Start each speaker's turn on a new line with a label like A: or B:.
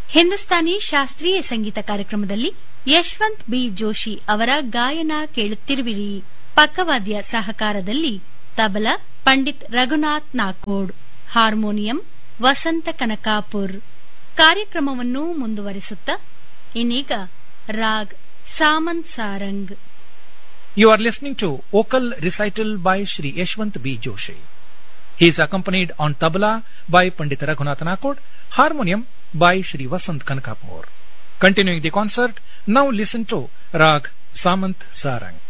A: ಹಿಂದೂಸ್ತಾನಿ ಶಾಸ್ತ್ರೀಯ ಸಂಗೀತ ಕಾರ್ಯಕ್ರಮದಲ್ಲಿ ಯಶವಂತ್ ಬಿ ಜೋಶಿ ಅವರ ಗಾಯನ ಕೇಳುತ್ತಿರುವಿರಿ ಪಕ್ಕವಾದ್ಯ ಸಹಕಾರದಲ್ಲಿ ತಬಲಾ ಪಂಡಿತ್ ರಘುನಾಥ್ ನಾಕೋಡ್ ಹಾರ್ಮೋನಿಯಂ ವಸಂತ ಕನಕಾಪುರ್ ಕಾರ್ಯಕ್ರಮವನ್ನು ಮುಂದುವರಿಸುತ್ತಾ ಇನ್ನೀಗ raag ಸಾಮಂತ್ Sarang
B: You are listening to vocal recital by Shri Yashwant B. Joshi. He is accompanied on tabla by Pandit Raghunath Nakod, harmonium by Shri Vasant Kankapur. Continuing the concert, now listen to Rag Samant Sarang.